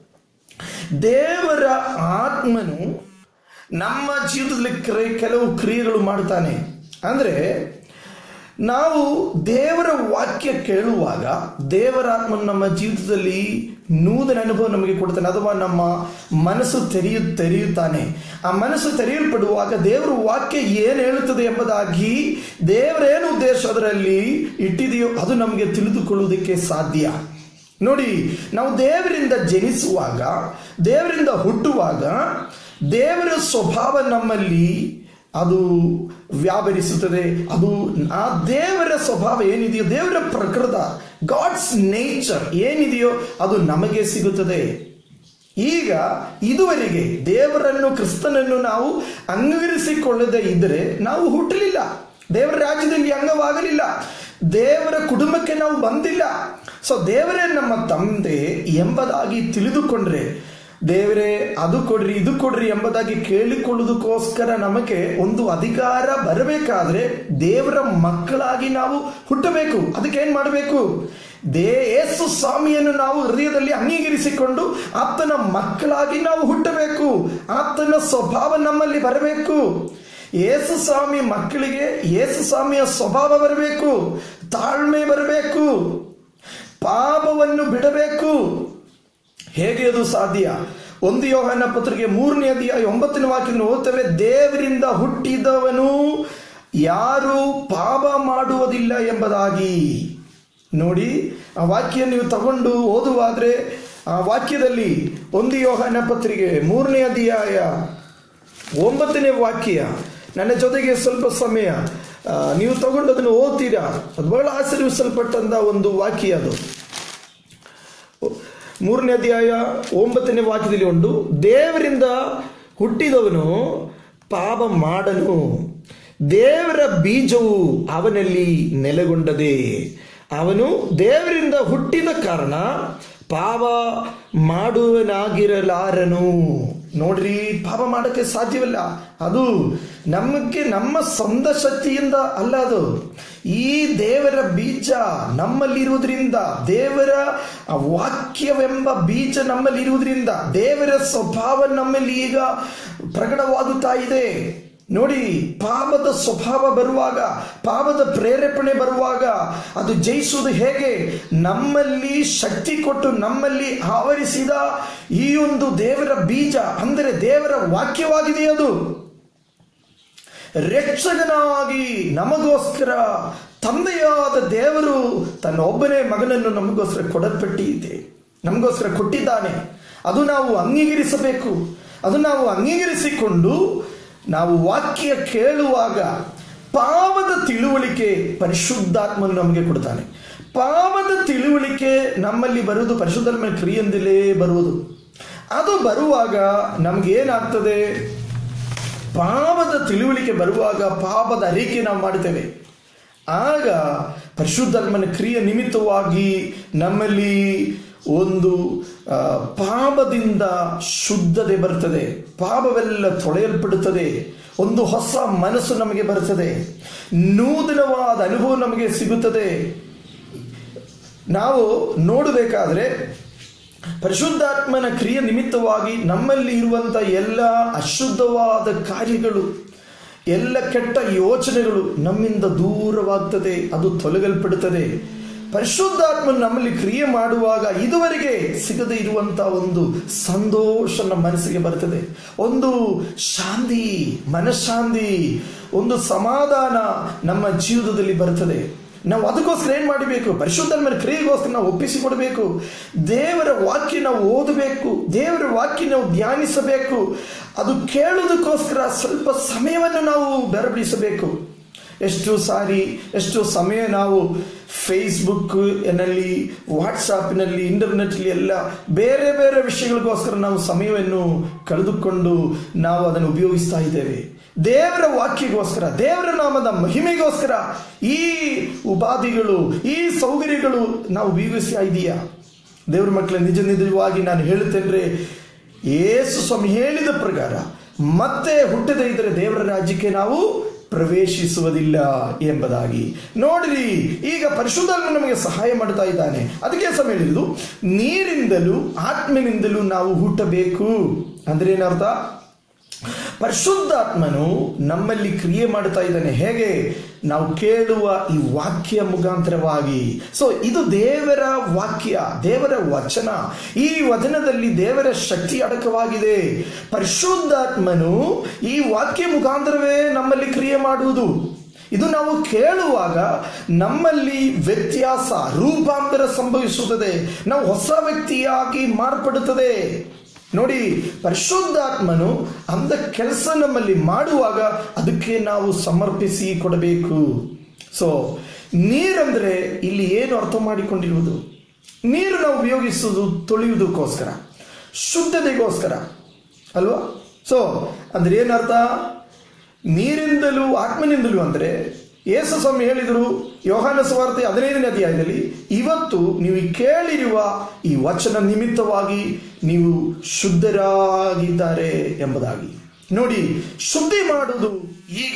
S1: ದೇವರ ಆತ್ಮನು ನಮ್ಮ ಜೀವಿತದಲ್ಲಿ ಕ್ರಿಯೆ ಕೆಲವು ಕ್ರಿಯೆಗಳು ಮಾಡ್ತಾನೆ ಅಂದ್ರೆ ನಾವು ದೇವರ ವಾಕ್ಯ ಕೇಳುವಾಗ ದೇವರ ಆತ್ಮನು ನಮ್ಮ ಜೀವಿತದಲ್ಲಿ ನೂತನ ಅನುಭವ ನಮಗೆ ಕೊಡ್ತಾನೆ ಅಥವಾ ನಮ್ಮ ಮನಸ್ಸು ತೆರೆಯು ತೆರೆಯುತ್ತಾನೆ ಆ ಮನಸ್ಸು ತೆರೆಯಲ್ಪಡುವಾಗ ದೇವರ ವಾಕ್ಯ ಏನು ಹೇಳುತ್ತದೆ ಎಂಬುದಾಗಿ ದೇವರೇನು ಉದ್ದೇಶ ಅದರಲ್ಲಿ ಇಟ್ಟಿದೆಯೋ ಅದು ನಮಗೆ ತಿಳಿದುಕೊಳ್ಳುವುದಕ್ಕೆ ಸಾಧ್ಯ ನೋಡಿ ನಾವು ದೇವರಿಂದ ಜನಿಸುವಾಗ ದೇವರಿಂದ ಹುಟ್ಟುವಾಗ ದೇವರ ಸ್ವಭಾವ ನಮ್ಮಲ್ಲಿ ಅದು ವ್ಯಾಪರಿಸುತ್ತದೆ ಅದು ಆ ದೇವರ ಸ್ವಭಾವ ಏನಿದೆಯೋ ದೇವರ ಪ್ರಕೃತ ಗಾಡ್ಸ್ ನೇಚರ್ ಏನಿದೆಯೋ ಅದು ನಮಗೆ ಸಿಗುತ್ತದೆ ಈಗ ಇದುವರೆಗೆ ದೇವರನ್ನು ಕ್ರಿಸ್ತನನ್ನು ನಾವು ಅಂಗೀಕರಿಸಿಕೊಳ್ಳದೆ ಇದ್ದರೆ ನಾವು ಹುಟ್ಟಲಿಲ್ಲ ದೇವರ ರಾಜ್ಯದಲ್ಲಿ ಅಂಗವಾಗಲಿಲ್ಲ ದೇವರ ಕುಟುಂಬಕ್ಕೆ ನಾವು ಬಂದಿಲ್ಲ ಸೊ ದೇವರೇ ನಮ್ಮ ತಂದೆ ಎಂಬುದಾಗಿ ತಿಳಿದುಕೊಂಡ್ರೆ ದೇವರೇ ಅದು ಕೊಡ್ರಿ ಇದು ಕೊಡ್ರಿ ಎಂಬುದಾಗಿ ಕೇಳಿಕೊಳ್ಳುವುದಕ್ಕೋಸ್ಕರ ನಮಗೆ ಒಂದು ಅಧಿಕಾರ ಬರಬೇಕಾದ್ರೆ ದೇವರ ಮಕ್ಕಳಾಗಿ ನಾವು ಹುಟ್ಟಬೇಕು ಅದಕ್ಕೆ ಏನ್ ಮಾಡಬೇಕು ದೇ ಯೇಸು ಸ್ವಾಮಿಯನ್ನು ನಾವು ಹೃದಯದಲ್ಲಿ ಅಂಗೀಕರಿಸಿಕೊಂಡು ಆತನ ಮಕ್ಕಳಾಗಿ ನಾವು ಹುಟ್ಟಬೇಕು ಆತನ ಸ್ವಭಾವ ನಮ್ಮಲ್ಲಿ ಬರಬೇಕು ಯೇಸು ಸ್ವಾಮಿ ಮಕ್ಕಳಿಗೆ ಯೇಸು ಸ್ವಾಮಿಯ ಸ್ವಭಾವ ಬರಬೇಕು ತಾಳ್ಮೆ ಬರಬೇಕು ಪಾಪವನ್ನು ಬಿಡಬೇಕು ಹೇಗೆ ಅದು ಸಾಧ್ಯ ಒಂದು ಯೋಹನ ಪತ್ರಿಕೆ ಮೂರನೇ ಅಧ್ಯಾಯ ಒಂಬತ್ತನೇ ವಾಕ್ಯವನ್ನು ಓದ್ತೇವೆ ದೇವರಿಂದ ಹುಟ್ಟಿದವನು ಯಾರು ಪಾಪ ಮಾಡುವುದಿಲ್ಲ ಎಂಬುದಾಗಿ ನೋಡಿ ಆ ವಾಕ್ಯ ನೀವು ತಗೊಂಡು ಓದುವಾದ್ರೆ ಆ ವಾಕ್ಯದಲ್ಲಿ ಒಂದು ಯೋಹನ ಪತ್ರಿಕೆ ಮೂರನೇ ಅಧ್ಯಾಯ ಒಂಬತ್ತನೇ ವಾಕ್ಯ ನನ್ನ ಜೊತೆಗೆ ಸ್ವಲ್ಪ ಸಮಯ ಆ, ನೀವು ತಗೊಂಡು ಅದನ್ನು ಓದ್ತೀರಾ ಅದು ಬಹಳ ಆಶ್ಚರ್ಯಿಸಲ್ಪಟ್ಟಂತ ಒಂದು ವಾಕ್ಯ ಅದು ಮೂರನೇ ಅಧ್ಯಾಯ ಒಂಬತ್ತನೇ ವಾಕ್ಯದಲ್ಲಿ ಉಂಟು ದೇವರಿಂದ ಹುಟ್ಟಿದವನು ಪಾಪ ಮಾಡನು ದೇವರ ಬೀಜವು ಅವನಲ್ಲಿ ನೆಲೆಗೊಂಡದೆ ಅವನು ದೇವರಿಂದ ಹುಟ್ಟಿದ ಕಾರಣ ಪಾಪ ಮಾಡುವನಾಗಿರಲಾರನು ನೋಡ್ರಿ ಪಾಪ ಮಾಡಕ್ಕೆ ಸಾಧ್ಯವಿಲ್ಲ ಅದು ನಮಗೆ ನಮ್ಮ ಸ್ವಂತ ಶಕ್ತಿಯಿಂದ ಅಲ್ಲ ಅದು ಈ ದೇವರ ಬೀಜ ನಮ್ಮಲ್ಲಿರುವುದರಿಂದ ದೇವರ ವಾಕ್ಯವೆಂಬ ಬೀಜ ನಮ್ಮಲ್ಲಿರುವುದರಿಂದ ದೇವರ ಸ್ವಭಾವ ನಮ್ಮಲ್ಲಿ ಈಗ ಪ್ರಕಟವಾಗುತ್ತಾ ಇದೆ ನೋಡಿ ಪಾಪದ ಸ್ವಭಾವ ಬರುವಾಗ ಪಾಪದ ಪ್ರೇರೇಪಣೆ ಬರುವಾಗ ಅದು ಜಯಿಸುವುದು ಹೇಗೆ ನಮ್ಮಲ್ಲಿ ಶಕ್ತಿ ಕೊಟ್ಟು ನಮ್ಮಲ್ಲಿ ಆವರಿಸಿದ ಈ ಒಂದು ದೇವರ ಬೀಜ ಅಂದರೆ ದೇವರ ವಾಕ್ಯವಾಗಿದೆ ಅದು ರಕ್ಷಕನಾಗಿ ನಮಗೋಸ್ಕರ ತಂದೆಯಾದ ದೇವರು ತನ್ನ ಒಬ್ಬನೇ ಮಗನನ್ನು ನಮಗೋಸ್ಕರ ಕೊಡಲ್ಪಟ್ಟಿದೆ ನಮಗೋಸ್ಕರ ಕೊಟ್ಟಿದ್ದಾನೆ ಅದು ನಾವು ಅಂಗೀಕರಿಸಬೇಕು ಅದು ನಾವು ಅಂಗೀಕರಿಸಿಕೊಂಡು ನಾವು ವಾಕ್ಯ ಕೇಳುವಾಗ ಪಾವದ ತಿಳುವಳಿಕೆ ಪರಿಶುದ್ಧಾತ್ಮನು ನಮಗೆ ಕೊಡ್ತಾನೆ ಪಾವದ ತಿಳುವಳಿಕೆ ನಮ್ಮಲ್ಲಿ ಬರುವುದು ಪರಿಶುದ್ಧಾತ್ಮ ಕ್ರಿಯೆಯಿಂದಲೇ ಬರುವುದು ಅದು ಬರುವಾಗ ನಮ್ಗೆ ಏನಾಗ್ತದೆ ಪಾಪದ ತಿಳುವಳಿಕೆ ಬರುವಾಗ ಪಾಪದ ಅರಿಕೆ ನಾವು ಮಾಡ್ತೇವೆ ಆಗ ಪರಿಶುದ್ಧಾತ್ಮನ ಕ್ರಿಯೆ ನಿಮಿತ್ತವಾಗಿ ನಮ್ಮಲ್ಲಿ ಒಂದು ಆ, ಪಾಪದಿಂದ ಶುದ್ಧತೆ ಬರ್ತದೆ ಪಾಪವೆಲ್ಲ ತೊಳೆಯಲ್ಪಡುತ್ತದೆ ಒಂದು ಹೊಸ ಮನಸ್ಸು ನಮಗೆ ಬರುತ್ತದೆ ನೂತನವಾದ ಅನುಭವ ನಮಗೆ ಸಿಗುತ್ತದೆ ನಾವು ನೋಡಬೇಕಾದ್ರೆ ಪರಿಶುದ್ಧಾತ್ಮನ ಕ್ರಿಯೆ ನಿಮಿತ್ತವಾಗಿ ನಮ್ಮಲ್ಲಿ ಇರುವಂತ ಎಲ್ಲ ಅಶುದ್ಧವಾದ ಕಾರ್ಯಗಳು ಎಲ್ಲ ಕೆಟ್ಟ ಯೋಚನೆಗಳು ನಮ್ಮಿಂದ ದೂರವಾಗ್ತದೆ ಅದು ತೊಲಗಲ್ಪಡುತ್ತದೆ ಪರಿಶುದ್ಧಾತ್ಮ ನಮ್ಮಲ್ಲಿ ಕ್ರಿಯೆ ಮಾಡುವಾಗ ಇದುವರೆಗೆ ಸಿಗದೇ ಇರುವಂತ ಒಂದು ಸಂತೋಷ ನಮ್ಮ ಮನಸ್ಸಿಗೆ ಬರ್ತದೆ ಒಂದು ಶಾಂತಿ ಮನಃಶಾಂತಿ ಒಂದು ಸಮಾಧಾನ ನಮ್ಮ ಜೀವಿತದಲ್ಲಿ ಬರ್ತದೆ ನಾವು ಅದಕ್ಕೋಸ್ಕರ ಏನ್ ಮಾಡಬೇಕು ಪರಿಶುದ್ಧನ ಕ್ರಿಯೆಗೋಸ್ಕರ ನಾವು ಒಪ್ಪಿಸಿಕೊಡಬೇಕು ದೇವರ ವಾಕ್ಯ ನಾವು ಓದಬೇಕು ದೇವರ ವಾಕ್ಯ ನಾವು ಧ್ಯಾನಿಸಬೇಕು ಅದು ಕೇಳುವುದಕ್ಕೋಸ್ಕರ ಸ್ವಲ್ಪ ಸಮಯವನ್ನು ನಾವು ಬೆರಬಿಡಿಸಬೇಕು ಎಷ್ಟು ಸಾರಿ ಎಷ್ಟು ಸಮಯ ನಾವು ಫೇಸ್ಬುಕ್ ನಲ್ಲಿ ವಾಟ್ಸಾಪ್ನಲ್ಲಿ ಇಂಟರ್ನೆಟ್ಲಿ ಎಲ್ಲ ಬೇರೆ ಬೇರೆ ವಿಷಯಗಳಿಗೋಸ್ಕರ ನಾವು ಸಮಯವನ್ನು ಕಳೆದುಕೊಂಡು ನಾವು ಅದನ್ನು ಉಪಯೋಗಿಸ್ತಾ ಇದ್ದೇವೆ ದೇವರ ವಾಕ್ಯಗೋಸ್ಕರ ದೇವರ ನಾಮದ ಮಹಿಮೆಗೋಸ್ಕರ ಈ ಉಪಾಧಿಗಳು ಈ ಸೌಕರ್ಯಗಳು ನಾವು ಉಪಯೋಗಿಸ್ತಾ ಇದೆಯಾ ದೇವರ ಮಕ್ಕಳ ನಿಜ ನಿಜವಾಗಿ ನಾನು ಹೇಳುತ್ತೇನೆ ಯೇಸು ಸ್ವಾಮಿ ಹೇಳಿದ ಪ್ರಕಾರ ಮತ್ತೆ ಹುಟ್ಟದೇ ಇದ್ದರೆ ದೇವರ ರಾಜ್ಯಕ್ಕೆ ನಾವು ಪ್ರವೇಶಿಸುವುದಿಲ್ಲ ಎಂಬುದಾಗಿ ನೋಡಿರಿ ಈಗ ಪರಿಶುದ್ಧಾತ್ಮ ನಮಗೆ ಸಹಾಯ ಮಾಡ್ತಾ ಇದ್ದಾನೆ ಅದಕ್ಕೆ ಸಹ ಹೇಳಿರುವುದು ನೀರಿಂದಲೂ ಆತ್ಮನಿಂದಲೂ ನಾವು ಹುಟ್ಟಬೇಕು ಅಂದ್ರೆ ಏನರ್ಥ ಪರಿಶುದ್ಧಾತ್ಮನು ನಮ್ಮಲ್ಲಿ ಕ್ರಿಯೆ ಮಾಡ್ತಾ ಇದ್ದಾನೆ ಹೇಗೆ ನಾವು ಕೇಳುವ ಈ ವಾಕ್ಯ ಮುಖಾಂತರವಾಗಿ ಸೊ ಇದು ದೇವರ ವಾಕ್ಯ ದೇವರ ವಚನ ಈ ವಚನದಲ್ಲಿ ದೇವರ ಶಕ್ತಿ ಅಡಕವಾಗಿದೆ ಪರಿಶುದ್ಧಾತ್ಮನು ಈ ವಾಕ್ಯ ಮುಖಾಂತರವೇ ನಮ್ಮಲ್ಲಿ ಕ್ರಿಯೆ ಮಾಡುವುದು ಇದು ನಾವು ಕೇಳುವಾಗ ನಮ್ಮಲ್ಲಿ ವ್ಯತ್ಯಾಸ ರೂಪಾಂತರ ಸಂಭವಿಸುತ್ತದೆ ನಾವು ಹೊಸ ವ್ಯಕ್ತಿಯಾಗಿ ಮಾರ್ಪಡುತ್ತದೆ ನೋಡಿ ಪರಿಶುದ್ಧಾತ್ಮನು ಅಂದ ಕೆಲಸ ನಮ್ಮಲ್ಲಿ ಮಾಡುವಾಗ ಅದಕ್ಕೆ ನಾವು ಸಮರ್ಪಿಸಿ ಕೊಡಬೇಕು ಸೊ ನೀರಂದ್ರೆ ಇಲ್ಲಿ ಏನು ಅರ್ಥ ಮಾಡಿಕೊಂಡಿರುವುದು ನೀರು ನಾವು ಉಪಯೋಗಿಸುವುದು ತೊಳೆಯುವುದಕ್ಕೋಸ್ಕರ ಶುದ್ಧತೆಗೋಸ್ಕರ ಅಲ್ವಾ ಸೊ ಅಂದ್ರೆ ಏನರ್ಥ ನೀರಿಂದಲೂ ಆತ್ಮನಿಂದಲೂ ಅಂದ್ರೆ ಯೇಸು ಸ್ವಾಮಿ ಹೇಳಿದರು ಯೋಹಾನ ಸ್ವಾರ್ತೆ ಹದಿನೈದನೇ ಅಧ್ಯಾಯದಲ್ಲಿ ಇವತ್ತು ನೀವು ಕೇಳಿರುವ ಈ ವಚನ ನಿಮಿತ್ತವಾಗಿ ನೀವು ಶುದ್ಧರಾಗಿದ್ದಾರೆ ಎಂಬುದಾಗಿ ನೋಡಿ ಶುದ್ಧಿ ಮಾಡುವುದು ಈಗ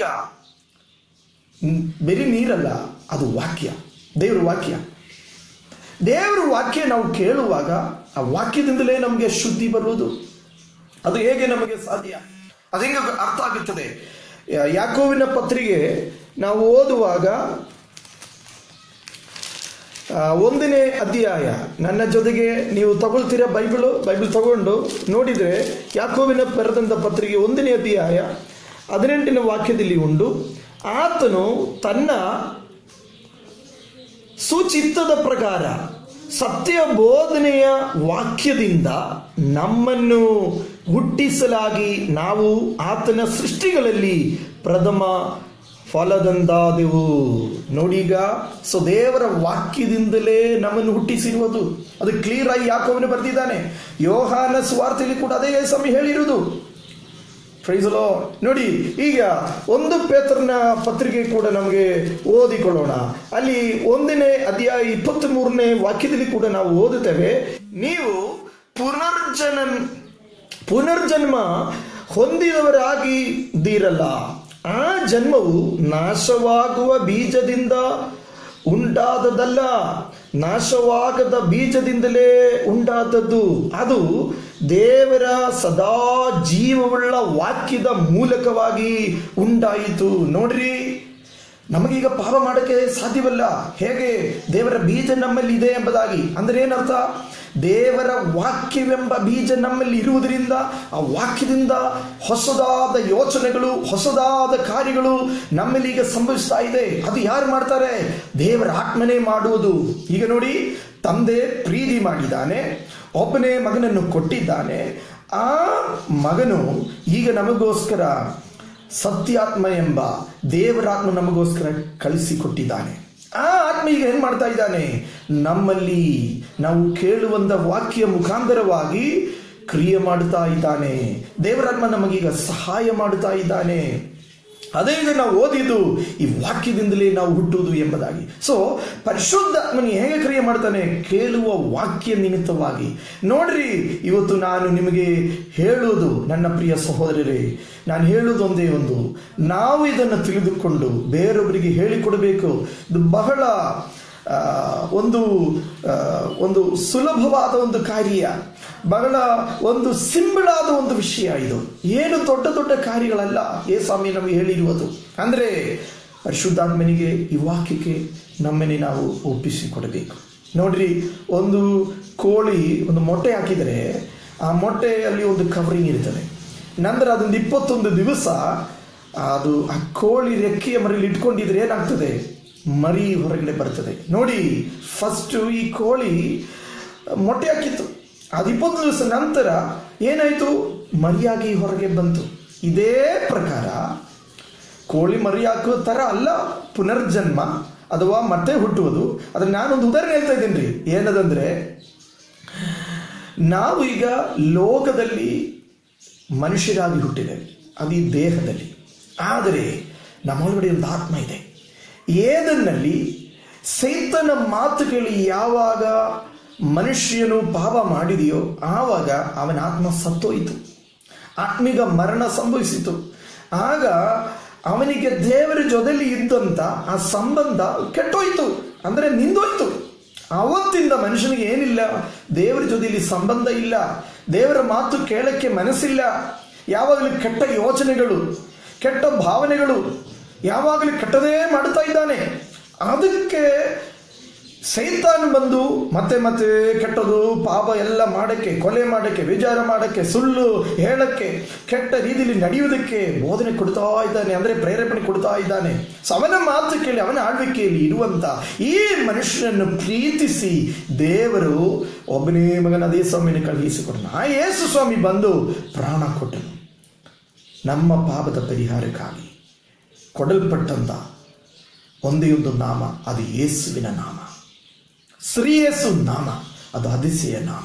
S1: ಬರೀ ನೀರಲ್ಲ ಅದು ವಾಕ್ಯ ದೇವರ ವಾಕ್ಯ ದೇವರ ವಾಕ್ಯ ನಾವು ಕೇಳುವಾಗ ಆ ವಾಕ್ಯದಿಂದಲೇ ನಮಗೆ ಶುದ್ಧಿ ಬರುವುದು ಅದು ಹೇಗೆ ನಮಗೆ ಸಾಧ್ಯ ಅದು ಹೆಂಗೆ ಅರ್ಥ ಆಗುತ್ತದೆ ಯಾಕೋವಿನ ಪತ್ರಿಕೆ ನಾವು ಓದುವಾಗ ಒಂದನೇ ಅಧ್ಯಾಯ ನನ್ನ ಜೊತೆಗೆ ನೀವು ತಗೊಳ್ತೀರ ಬೈಬಲ್ ಬೈಬಲ್ ತಗೊಂಡು ನೋಡಿದರೆ ಯಾಕೋವಿನ ಬರೆದಂಥ ಪತ್ರಿಕೆ ಒಂದನೇ ಅಧ್ಯಾಯ ಹದಿನೆಂಟನೇ ವಾಕ್ಯದಲ್ಲಿ ಉಂಟು ಆತನು ತನ್ನ ಸುಚಿತ್ತದ ಪ್ರಕಾರ ಸತ್ಯ ಬೋಧನೆಯ ವಾಕ್ಯದಿಂದ ನಮ್ಮನ್ನು ಹುಟ್ಟಿಸಲಾಗಿ ನಾವು ಆತನ ಸೃಷ್ಟಿಗಳಲ್ಲಿ ಪ್ರಥಮ ಫಲದಂದಾದೆವು ನೋಡೀಗ ಸೊ ದೇವರ ವಾಕ್ಯದಿಂದಲೇ ನಮ್ಮನ್ನು ಹುಟ್ಟಿಸಿರುವುದು ಅದು ಕ್ಲಿಯರ್ ಆಗಿ ಯಾಕೋವನು ಬರ್ತಿದ್ದಾನೆ ಯೋಹಾನ ಸ್ವಾರ್ಥದಲ್ಲಿ ಕೂಡ ಅದೇ ಸಮಯ ಹೇಳಿರುವುದು ಪ್ರೈಸಲೋ ನೋಡಿ ಈಗ ಒಂದು ಪೇತ್ರನ ಪತ್ರಿಕೆ ಕೂಡ ನಮಗೆ ಓದಿಕೊಳ್ಳೋಣ ಅಲ್ಲಿ ಒಂದನೇ ಅಧ್ಯಾಯ ಇಪ್ಪತ್ತ್ ಮೂರನೇ ವಾಕ್ಯದಲ್ಲಿ ಕೂಡ ನಾವು ಓದುತ್ತೇವೆ ನೀವು ಪುನರ್ಜನ ಪುನರ್ಜನ್ಮ ಹೊಂದಿದವರಾಗಿದ್ದೀರಲ್ಲ ಆ ಜನ್ಮವು ನಾಶವಾಗುವ ಬೀಜದಿಂದ ಉಂಟಾದದಲ್ಲ ನಾಶವಾಗದ ಬೀಜದಿಂದಲೇ ಉಂಟಾದದ್ದು ಅದು ದೇವರ ಸದಾ ಜೀವವುಳ್ಳ ವಾಕ್ಯದ ಮೂಲಕವಾಗಿ ಉಂಟಾಯಿತು ನೋಡ್ರಿ ನಮಗೀಗ ಪಾಪ ಮಾಡೋಕ್ಕೆ ಸಾಧ್ಯವಲ್ಲ ಹೇಗೆ ದೇವರ ಬೀಜ ನಮ್ಮಲ್ಲಿ ಇದೆ ಎಂಬುದಾಗಿ ಅಂದ್ರೆ ಏನರ್ಥ ದೇವರ ವಾಕ್ಯವೆಂಬ ಬೀಜ ನಮ್ಮಲ್ಲಿ ಇರುವುದರಿಂದ ಆ ವಾಕ್ಯದಿಂದ ಹೊಸದಾದ ಯೋಚನೆಗಳು ಹೊಸದಾದ ಕಾರ್ಯಗಳು ನಮ್ಮಲ್ಲಿ ಈಗ ಸಂಭವಿಸ್ತಾ ಇದೆ ಅದು ಯಾರು ಮಾಡ್ತಾರೆ ದೇವರ ಆತ್ಮನೇ ಮಾಡುವುದು ಈಗ ನೋಡಿ ತಂದೆ ಪ್ರೀತಿ ಮಾಡಿದ್ದಾನೆ ಒಬ್ಬನೇ ಮಗನನ್ನು ಕೊಟ್ಟಿದ್ದಾನೆ ಆ ಮಗನು ಈಗ ನಮಗೋಸ್ಕರ ಸತ್ಯಾತ್ಮ ಎಂಬ ದೇವರಾತ್ಮ ನಮಗೋಸ್ಕರ ಕಳಿಸಿಕೊಟ್ಟಿದ್ದಾನೆ ಆ ಆತ್ಮ ಈಗ ಏನ್ ಮಾಡ್ತಾ ಇದ್ದಾನೆ ನಮ್ಮಲ್ಲಿ ನಾವು ಕೇಳುವಂತ ವಾಕ್ಯ ಮುಖಾಂತರವಾಗಿ ಕ್ರಿಯೆ ಮಾಡ್ತಾ ಇದ್ದಾನೆ ದೇವರಾತ್ಮ ನಮಗೀಗ ಸಹಾಯ ಮಾಡ್ತಾ ಇದ್ದಾನೆ ಅದೇ ಈಗ ನಾವು ಓದಿದ್ದು ಈ ವಾಕ್ಯದಿಂದಲೇ ನಾವು ಹುಟ್ಟುವುದು ಎಂಬುದಾಗಿ ಸೊ ಪರಿಶುದ್ಧಾತ್ಮನಿ ಹೇಗೆ ಕ್ರಿಯೆ ಮಾಡ್ತಾನೆ ಕೇಳುವ ವಾಕ್ಯ ನಿಮಿತ್ತವಾಗಿ ನೋಡ್ರಿ ಇವತ್ತು ನಾನು ನಿಮಗೆ ಹೇಳುವುದು ನನ್ನ ಪ್ರಿಯ ಸಹೋದರರೇ ನಾನು ಹೇಳುವುದು ಒಂದೇ ಒಂದು ನಾವು ಇದನ್ನು ತಿಳಿದುಕೊಂಡು ಬೇರೊಬ್ಬರಿಗೆ ಹೇಳಿಕೊಡಬೇಕು ಇದು ಬಹಳ ಆ, ಒಂದು ಆ, ಒಂದು ಸುಲಭವಾದ ಒಂದು ಕಾರ್ಯ ಬಹಳ ಒಂದು ಸಿಂಬಲ್ ಆದ ಒಂದು ವಿಷಯ ಇದು ಏನು ದೊಡ್ಡ ದೊಡ್ಡ ಕಾರ್ಯಗಳಲ್ಲ ಏ ಸ್ವಾಮಿ ನಮಗೆ ಹೇಳಿರುವುದು ಅಂದ್ರೆ ಪರಿಶುದ್ಧಾತ್ಮನಿಗೆ ಈ ವಾಕ್ಯಕ್ಕೆ ನಮ್ಮನ್ನೇ ನಾವು ಒಪ್ಪಿಸಿಕೊಡಬೇಕು ನೋಡ್ರಿ ಒಂದು ಕೋಳಿ ಒಂದು ಮೊಟ್ಟೆ ಹಾಕಿದರೆ ಆ ಮೊಟ್ಟೆಯಲ್ಲಿ ಒಂದು ಕವರಿಂಗ್ ಇರ್ತದೆ ನಂತರ ಅದೊಂದು ಇಪ್ಪತ್ತೊಂದು ದಿವಸ ಅದು ಆ ಕೋಳಿ ರೆಕ್ಕೆಯ ಮರಿಲಿ ಇಟ್ಕೊಂಡಿದ್ರೆ ಏನಾಗ್ತದೆ ಮರಿ ಹೊರಗಡೆ ಬರ್ತದೆ ನೋಡಿ ಫಸ್ಟ್ ಈ ಕೋಳಿ ಮೊಟ್ಟೆ ಹಾಕಿತ್ತು ಅದು ಇಪ್ಪತ್ತು ದಿವಸ ನಂತರ ಏನಾಯಿತು ಮರಿಯಾಗಿ ಹೊರಗೆ ಬಂತು ಇದೇ ಪ್ರಕಾರ ಕೋಳಿ ಮರಿ ಹಾಕುವ ತರ ಅಲ್ಲ ಪುನರ್ಜನ್ಮ ಅಥವಾ ಮತ್ತೆ ಹುಟ್ಟುವುದು ಅದ್ರ ನಾನೊಂದು ಉದಾಹರಣೆ ಹೇಳ್ತಾ ಇದ್ದೀನಿ ರೀ ಏನದಂದ್ರೆ ನಾವು ಈಗ ಲೋಕದಲ್ಲಿ ಮನುಷ್ಯರಾಗಿ ಹುಟ್ಟಿದ್ದೇವೆ ಅದು ಈ ದೇಹದಲ್ಲಿ ಆದರೆ ನಮ್ಮೊಳಗಡೆ ಒಂದು ಆತ್ಮ ಇದೆ ಏದನ್ನಲ್ಲಿ ಸೈತನ ಮಾತು ಕೇಳಿ ಯಾವಾಗ ಮನುಷ್ಯನು ಪಾಪ ಮಾಡಿದೆಯೋ ಆವಾಗ ಅವನ ಆತ್ಮ ಸತ್ತೋಯಿತು ಆತ್ಮಿಕ ಮರಣ ಸಂಭವಿಸಿತು ಆಗ ಅವನಿಗೆ ದೇವರ ಜೊತೆಲಿ ಇದ್ದಂತ ಆ ಸಂಬಂಧ ಕೆಟ್ಟೋಯ್ತು ಅಂದ್ರೆ ನಿಂದೋಯ್ತು ಅವತ್ತಿಂದ ಮನುಷ್ಯನಿಗೆ ಏನಿಲ್ಲ ದೇವರ ಜೊತೆಲಿ ಸಂಬಂಧ ಇಲ್ಲ ದೇವರ ಮಾತು ಕೇಳಕ್ಕೆ ಮನಸ್ಸಿಲ್ಲ ಯಾವಾಗಲೂ ಕೆಟ್ಟ ಯೋಚನೆಗಳು ಕೆಟ್ಟ ಭಾವನೆಗಳು ಯಾವಾಗಲೂ ಕೆಟ್ಟದೇ ಮಾಡ್ತಾ ಇದ್ದಾನೆ ಅದಕ್ಕೆ ಸೈತಾನ್ ಬಂದು ಮತ್ತೆ ಮತ್ತೆ ಕೆಟ್ಟದು ಪಾಪ ಎಲ್ಲ ಮಾಡಕ್ಕೆ ಕೊಲೆ ಮಾಡಕ್ಕೆ ವಿಚಾರ ಮಾಡಕ್ಕೆ ಸುಳ್ಳು ಹೇಳಕ್ಕೆ ಕೆಟ್ಟ ರೀತಿಯಲ್ಲಿ ನಡೆಯುವುದಕ್ಕೆ ಬೋಧನೆ ಕೊಡ್ತಾ ಇದ್ದಾನೆ ಅಂದ್ರೆ ಪ್ರೇರೇಪಣೆ ಕೊಡ್ತಾ ಇದ್ದಾನೆ ಸೊ ಅವನ ಮಾತು ಕೇಳಿ ಅವನ ಆಳ್ವಿಕೆಯಲ್ಲಿ ಇರುವಂತ ಈ ಮನುಷ್ಯನನ್ನು ಪ್ರೀತಿಸಿ ದೇವರು ಒಬ್ಬನೇ ಮಗನ ಅದೇ ಸ್ವಾಮಿನ ಕಳುಹಿಸಿಕೊಟ್ಟನು ಆ ಯೇಸು ಸ್ವಾಮಿ ಬಂದು ಪ್ರಾಣ ಕೊಟ್ಟನು ನಮ್ಮ ಪಾಪದ ಪರಿಹಾರಕ್ಕಾಗಿ ಕೊಡಲ್ಪಟ್ಟಂತ ಒಂದೇ ಒಂದು ನಾಮ ಅದು ಯೇಸುವಿನ ನಾಮ ಶ್ರೀಯೇಸು ನಾಮ ಅದು ಅದಿಸೆಯ ನಾಮ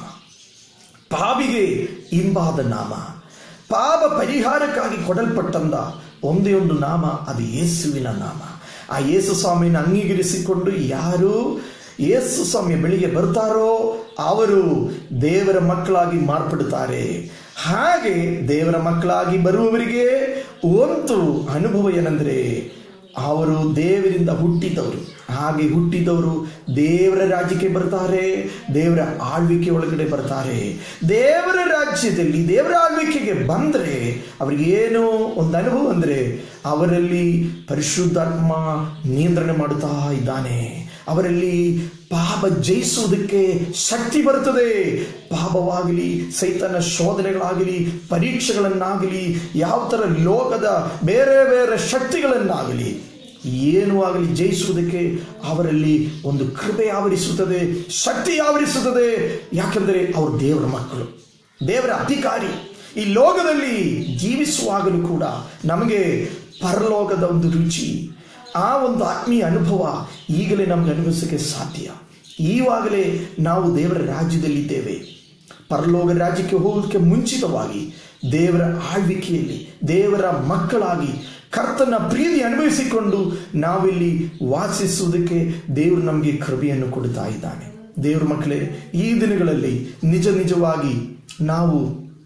S1: ಪಾಪಿಗೆ ಇಂಬಾದ ನಾಮ ಪಾಪ ಪರಿಹಾರಕ್ಕಾಗಿ ಕೊಡಲ್ಪಟ್ಟಂದ ಒಂದೇ ಒಂದು ನಾಮ ಅದು ಯೇಸುವಿನ ನಾಮ ಆ ಯೇಸು ಸ್ವಾಮಿಯನ್ನು ಅಂಗೀಕರಿಸಿಕೊಂಡು ಯಾರು ಯೇಸು ಸ್ವಾಮಿಯ ಬಳಿಗೆ ಬರ್ತಾರೋ ಅವರು ದೇವರ ಮಕ್ಕಳಾಗಿ ಮಾರ್ಪಡುತ್ತಾರೆ ಹಾಗೆ ದೇವರ ಮಕ್ಕಳಾಗಿ ಬರುವವರಿಗೆ ಒಂದು ಅನುಭವ ಏನಂದ್ರೆ ಅವರು ದೇವರಿಂದ ಹುಟ್ಟಿದವರು ಹಾಗೆ ಹುಟ್ಟಿದವರು ದೇವರ ರಾಜ್ಯಕ್ಕೆ ಬರ್ತಾರೆ ದೇವರ ಆಳ್ವಿಕೆ ಒಳಗಡೆ ಬರ್ತಾರೆ ದೇವರ ರಾಜ್ಯದಲ್ಲಿ ದೇವರ ಆಳ್ವಿಕೆಗೆ ಬಂದ್ರೆ ಅವ್ರಿಗೆ ಏನು ಒಂದು ಅನುಭವ ಅಂದ್ರೆ ಅವರಲ್ಲಿ ಪರಿಶುದ್ಧಾತ್ಮ ನಿಯಂತ್ರಣ ಮಾಡುತ್ತಾ ಇದ್ದಾನೆ ಅವರಲ್ಲಿ ಪಾಪ ಜಯಿಸುವುದಕ್ಕೆ ಶಕ್ತಿ ಬರುತ್ತದೆ ಪಾಪವಾಗಲಿ ಸೈತನ ಶೋಧನೆಗಳಾಗಲಿ ಪರೀಕ್ಷೆಗಳನ್ನಾಗಲಿ ಯಾವ ಥರ ಲೋಕದ ಬೇರೆ ಬೇರೆ ಶಕ್ತಿಗಳನ್ನಾಗಲಿ ಏನು ಆಗಲಿ ಜಯಿಸುವುದಕ್ಕೆ ಅವರಲ್ಲಿ ಒಂದು ಕೃಪೆ ಆವರಿಸುತ್ತದೆ ಶಕ್ತಿ ಆವರಿಸುತ್ತದೆ ಯಾಕಂದರೆ ಅವರು ದೇವರ ಮಕ್ಕಳು ದೇವರ ಅಧಿಕಾರಿ ಈ ಲೋಕದಲ್ಲಿ ಜೀವಿಸುವಾಗಲೂ ಕೂಡ ನಮಗೆ ಪರಲೋಕದ ಒಂದು ರುಚಿ ಆ ಒಂದು ಆತ್ಮೀಯ ಅನುಭವ ಈಗಲೇ ನಮ್ಗೆ ಅನುಭವಿಸೋಕ್ಕೆ ಸಾಧ್ಯ ಈವಾಗಲೇ ನಾವು ದೇವರ ರಾಜ್ಯದಲ್ಲಿದ್ದೇವೆ ಪರಲೋಕ ರಾಜ್ಯಕ್ಕೆ ಹೋಗೋದಕ್ಕೆ ಮುಂಚಿತವಾಗಿ ದೇವರ ಆಳ್ವಿಕೆಯಲ್ಲಿ ದೇವರ ಮಕ್ಕಳಾಗಿ ಕರ್ತನ ಪ್ರೀತಿ ಅನುಭವಿಸಿಕೊಂಡು ನಾವಿಲ್ಲಿ ವಾಸಿಸುವುದಕ್ಕೆ ದೇವರು ನಮಗೆ ಕೃಪೆಯನ್ನು ಕೊಡ್ತಾ ಇದ್ದಾನೆ ದೇವರ ಮಕ್ಕಳೇ ಈ ದಿನಗಳಲ್ಲಿ ನಿಜ ನಿಜವಾಗಿ ನಾವು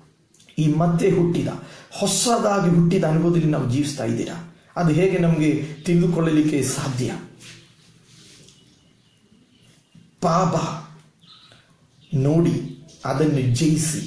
S1: ಈ ಮತ್ತೆ ಹುಟ್ಟಿದ ಹೊಸದಾಗಿ ಹುಟ್ಟಿದ ಅನುಭವದಲ್ಲಿ ನಾವು ಜೀವಿಸ್ತಾ ಇದ್ದೀರಾ ಅದು ಹೇಗೆ ನಮಗೆ ತಿಳಿದುಕೊಳ್ಳಲಿಕ್ಕೆ ಸಾಧ್ಯ ಪಾಪ ನೋಡಿ ಅದನ್ನು ಜಯಿಸಿ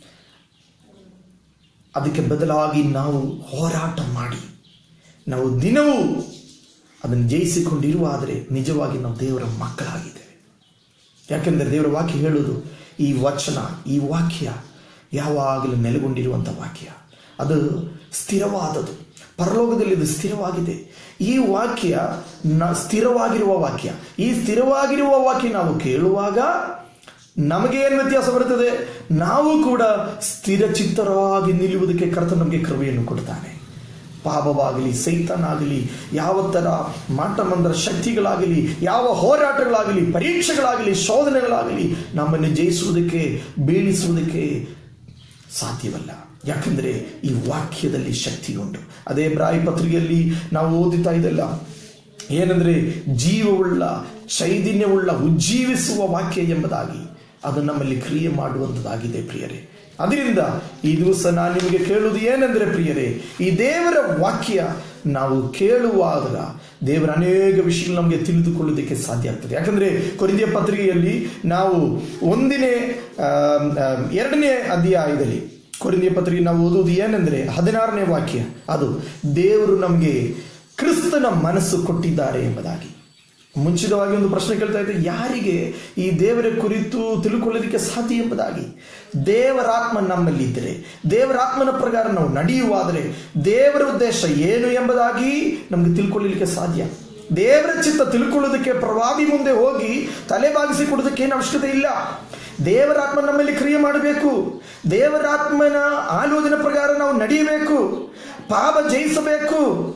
S1: ಅದಕ್ಕೆ ಬದಲಾಗಿ ನಾವು ಹೋರಾಟ ಮಾಡಿ ನಾವು ದಿನವೂ ಅದನ್ನು ಜಯಿಸಿಕೊಂಡಿರುವಾದರೆ ನಿಜವಾಗಿ ನಾವು ದೇವರ ಮಕ್ಕಳಾಗಿದ್ದೇವೆ ಯಾಕೆಂದರೆ ದೇವರ ವಾಕ್ಯ ಹೇಳುವುದು ಈ ವಚನ ಈ ವಾಕ್ಯ ಯಾವಾಗಲೂ ನೆಲೆಗೊಂಡಿರುವಂಥ ವಾಕ್ಯ ಅದು ಸ್ಥಿರವಾದದು ಪರಲೋಕದಲ್ಲಿ ಇದು ಸ್ಥಿರವಾಗಿದೆ ಈ ವಾಕ್ಯ ನ ಸ್ಥಿರವಾಗಿರುವ ವಾಕ್ಯ ಈ ಸ್ಥಿರವಾಗಿರುವ ವಾಕ್ಯ ನಾವು ಕೇಳುವಾಗ ನಮಗೆ ಏನು ವ್ಯತ್ಯಾಸ ಬರುತ್ತದೆ ನಾವು ಕೂಡ ಸ್ಥಿರಚಿತ್ತರಾಗಿ ನಿಲ್ಲುವುದಕ್ಕೆ ಕರ್ತ ನಮಗೆ ಕೃಪೆಯನ್ನು ಕೊಡ್ತಾನೆ ಪಾಪವಾಗಲಿ ಸೈತನಾಗಲಿ ಯಾವ ಥರ ಮಾಟಮಂದ್ರ ಶಕ್ತಿಗಳಾಗಲಿ ಯಾವ ಹೋರಾಟಗಳಾಗಲಿ ಪರೀಕ್ಷೆಗಳಾಗಲಿ ಶೋಧನೆಗಳಾಗಲಿ ನಮ್ಮನ್ನು ಜಯಿಸುವುದಕ್ಕೆ ಬೀಳಿಸುವುದಕ್ಕೆ ಸಾಧ್ಯವಲ್ಲ ಯಾಕಂದರೆ ಈ ವಾಕ್ಯದಲ್ಲಿ ಶಕ್ತಿ ಉಂಟು ಅದೇ ಬ್ರಾಯಿ ಪತ್ರಿಕೆಯಲ್ಲಿ ನಾವು ಓದುತ್ತಾ ಇದೆಲ್ಲ ಏನಂದ್ರೆ ಜೀವವುಳ್ಳ ಚೈತನ್ಯವುಳ್ಳ ಉಜ್ಜೀವಿಸುವ ವಾಕ್ಯ ಎಂಬುದಾಗಿ ಅದು ನಮ್ಮಲ್ಲಿ ಕ್ರಿಯೆ ಮಾಡುವಂಥದ್ದಾಗಿದೆ ಪ್ರಿಯರೇ ಅದರಿಂದ ಈ ದಿವಸ ನಾನು ನಿಮಗೆ ಕೇಳುವುದು ಏನೆಂದರೆ ಪ್ರಿಯರೇ ಈ ದೇವರ ವಾಕ್ಯ ನಾವು ಕೇಳುವಾಗ ದೇವರ ಅನೇಕ ವಿಷಯಗಳು ನಮಗೆ ತಿಳಿದುಕೊಳ್ಳುವುದಕ್ಕೆ ಸಾಧ್ಯ ಆಗ್ತದೆ ಯಾಕಂದ್ರೆ ಕೊರಿಂದಿಯ ಪತ್ರಿಕೆಯಲ್ಲಿ ನಾವು ಒಂದನೇ ಆ, ಆ, ಎರಡನೇ ಅಧ್ಯಾಯದಲ್ಲಿ ಕೊರಿಂದಿಯ ಪತ್ರಿಕೆ ನಾವು ಓದುವುದು ಏನೆಂದರೆ ಹದಿನಾರನೇ ವಾಕ್ಯ ಅದು ದೇವರು ನಮಗೆ ಕ್ರಿಸ್ತನ ಮನಸ್ಸು ಕೊಟ್ಟಿದ್ದಾರೆ ಎಂಬುದಾಗಿ ಮುಂಚಿತವಾಗಿ ಒಂದು ಪ್ರಶ್ನೆ ಕೇಳ್ತಾ ಇದ್ದೆ ಯಾರಿಗೆ ಈ ದೇವರ ಕುರಿತು ತಿಳ್ಕೊಳ್ಳೋದಕ್ಕೆ ಸಾಧ್ಯ ಎಂಬುದಾಗಿ ದೇವರಾತ್ಮ ನಮ್ಮಲ್ಲಿದ್ದರೆ ದೇವರಾತ್ಮನ ಪ್ರಕಾರ ನಾವು ನಡೆಯುವಾದರೆ ದೇವರ ಉದ್ದೇಶ ಏನು ಎಂಬುದಾಗಿ ನಮಗೆ ತಿಳ್ಕೊಳ್ಳಲಿಕ್ಕೆ ಸಾಧ್ಯ ದೇವರ ಚಿತ್ತ ತಿಳ್ಕೊಳ್ಳೋದಕ್ಕೆ ಪ್ರವಾದಿ ಮುಂದೆ ಹೋಗಿ ತಲೆ ಬಾಗಿಸಿ ಕೊಡೋದಕ್ಕೆ ಏನು ಅವಶ್ಯಕತೆ ಇಲ್ಲ ದೇವರಾತ್ಮ ನಮ್ಮಲ್ಲಿ ಕ್ರಿಯೆ ಮಾಡಬೇಕು ದೇವರಾತ್ಮನ ಆಲೋಚನೆ ಪ್ರಕಾರ ನಾವು ನಡೆಯಬೇಕು ಪಾಪ ಜಯಿಸಬೇಕು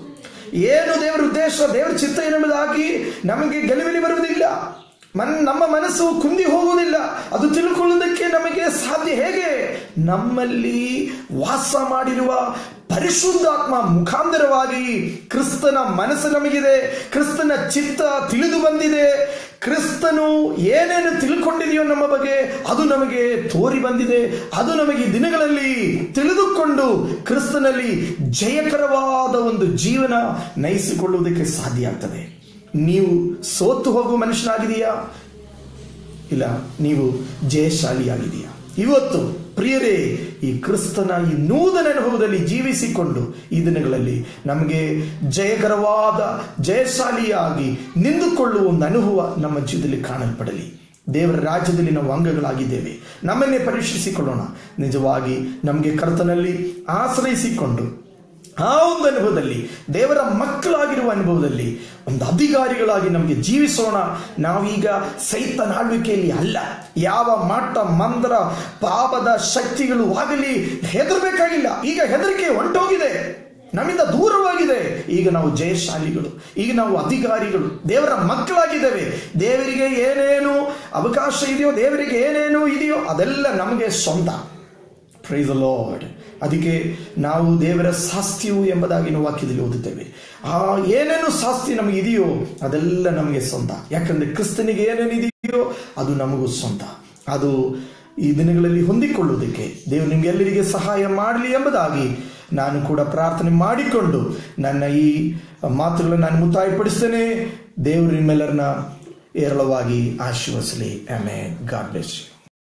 S1: ಏನು ದೇವರ ಉದ್ದೇಶ ದೇವರ ಚಿತ್ತ ಏನೆಂಬುದಾಗಿ ನಮಗೆ ಗೆಲುವಿಲಿ ಬರುವುದಿಲ್ಲ ಮನ್ ನಮ್ಮ ಮನಸ್ಸು ಕುಂದಿ ಹೋಗುವುದಿಲ್ಲ ಅದು ತಿಳ್ಕೊಳ್ಳುವುದಕ್ಕೆ ನಮಗೆ ಸಾಧ್ಯ ಹೇಗೆ ನಮ್ಮಲ್ಲಿ ವಾಸ ಮಾಡಿರುವ ಪರಿಶುದ್ಧಾತ್ಮ ಮುಖಾಂತರವಾಗಿ ಕ್ರಿಸ್ತನ ಮನಸ್ಸು ನಮಗಿದೆ ಕ್ರಿಸ್ತನ ಚಿತ್ತ ತಿಳಿದು ಬಂದಿದೆ ಕ್ರಿಸ್ತನು ಏನೇನು ತಿಳ್ಕೊಂಡಿದೆಯೋ ನಮ್ಮ ಬಗ್ಗೆ ಅದು ನಮಗೆ ತೋರಿ ಬಂದಿದೆ ಅದು ನಮಗೆ ಈ ದಿನಗಳಲ್ಲಿ ತಿಳಿದುಕೊಂಡು ಕ್ರಿಸ್ತನಲ್ಲಿ ಜಯಕರವಾದ ಒಂದು ಜೀವನ ನಯಿಸಿಕೊಳ್ಳುವುದಕ್ಕೆ ಸಾಧ್ಯ ಆಗ್ತದೆ ನೀವು ಸೋತು ಹೋಗುವ ಮನುಷ್ಯನಾಗಿದೆಯಾ ಇಲ್ಲ ನೀವು ಜಯಶಾಲಿಯಾಗಿದೆಯಾ ಇವತ್ತು ಪ್ರಿಯರೇ ಈ ಕ್ರಿಸ್ತನ ಈ ನೂತನ ಅನುಭವದಲ್ಲಿ ಜೀವಿಸಿಕೊಂಡು ಈ ದಿನಗಳಲ್ಲಿ ನಮಗೆ ಜಯಕರವಾದ ಜಯಶಾಲಿಯಾಗಿ ನಿಂದುಕೊಳ್ಳುವ ಒಂದು ಅನುಭವ ನಮ್ಮ ಜೀವನದಲ್ಲಿ ಕಾಣಲ್ಪಡಲಿ ದೇವರ ರಾಜ್ಯದಲ್ಲಿ ನಾವು ಅಂಗಗಳಾಗಿದ್ದೇವೆ ನಮ್ಮನ್ನೇ ಪರೀಕ್ಷಿಸಿಕೊಳ್ಳೋಣ ನಿಜವಾಗಿ ನಮಗೆ ಕರ್ತನಲ್ಲಿ ಆಶ್ರಯಿಸಿಕೊಂಡು ಆ ಒಂದು ಅನುಭವದಲ್ಲಿ ದೇವರ ಮಕ್ಕಳಾಗಿರುವ ಅನುಭವದಲ್ಲಿ ಒಂದು ಅಧಿಕಾರಿಗಳಾಗಿ ನಮಗೆ ಜೀವಿಸೋಣ ನಾವೀಗ ಸೈತನ ಆಳ್ವಿಕೆಯಲ್ಲಿ ಅಲ್ಲ ಯಾವ ಮಾಟ ಮಂದ್ರ ಪಾಪದ ಶಕ್ತಿಗಳು ಆಗಲಿ ಹೆದರ್ಬೇಕಾಗಿಲ್ಲ ಈಗ ಹೆದರಿಕೆ ಹೊಂಟೋಗಿದೆ ನಮ್ಮಿಂದ ದೂರವಾಗಿದೆ ಈಗ ನಾವು ಜಯಶಾಲಿಗಳು ಈಗ ನಾವು ಅಧಿಕಾರಿಗಳು ದೇವರ ಮಕ್ಕಳಾಗಿದ್ದೇವೆ ದೇವರಿಗೆ ಏನೇನು ಅವಕಾಶ ಇದೆಯೋ ದೇವರಿಗೆ ಏನೇನು ಇದೆಯೋ ಅದೆಲ್ಲ ನಮಗೆ ಸ್ವಂತ ಪ್ರೈಸ್ ಲಾರ್ಡ್ ಅದಕ್ಕೆ ನಾವು ದೇವರ ಶಾಸ್ತಿಯು ಎಂಬುದಾಗಿ ನಾವು ವಾಕ್ಯದಲ್ಲಿ ಓದುತ್ತೇವೆ ಆ ಏನೇನು ಶಾಸ್ತಿ ನಮಗೆ ಇದೆಯೋ ಅದೆಲ್ಲ ನಮಗೆ ಸ್ವಂತ ಯಾಕಂದ್ರೆ ಕ್ರಿಸ್ತನಿಗೆ ಏನೇನು ಇದೆಯೋ ಅದು ನಮಗೂ ಸ್ವಂತ ಅದು ಈ ದಿನಗಳಲ್ಲಿ ಹೊಂದಿಕೊಳ್ಳುವುದಕ್ಕೆ ದೇವರು ನಿಮ್ಗೆಲ್ಲರಿಗೆ ಸಹಾಯ ಮಾಡಲಿ ಎಂಬುದಾಗಿ ನಾನು ಕೂಡ ಪ್ರಾರ್ಥನೆ ಮಾಡಿಕೊಂಡು ನನ್ನ ಈ ಮಾತುಗಳನ್ನು ನಾನು ಮುತ್ತಾಯಪಡಿಸ್ತೇನೆ ದೇವರು ನಿಮ್ಮೆಲ್ಲರನ್ನ ಏರಳವಾಗಿ ಆಶೀರ್ವಸಲಿ ಆಮೇಲೆ ಗಾಡ್ ಬ್ಲೆಸ್ ಯು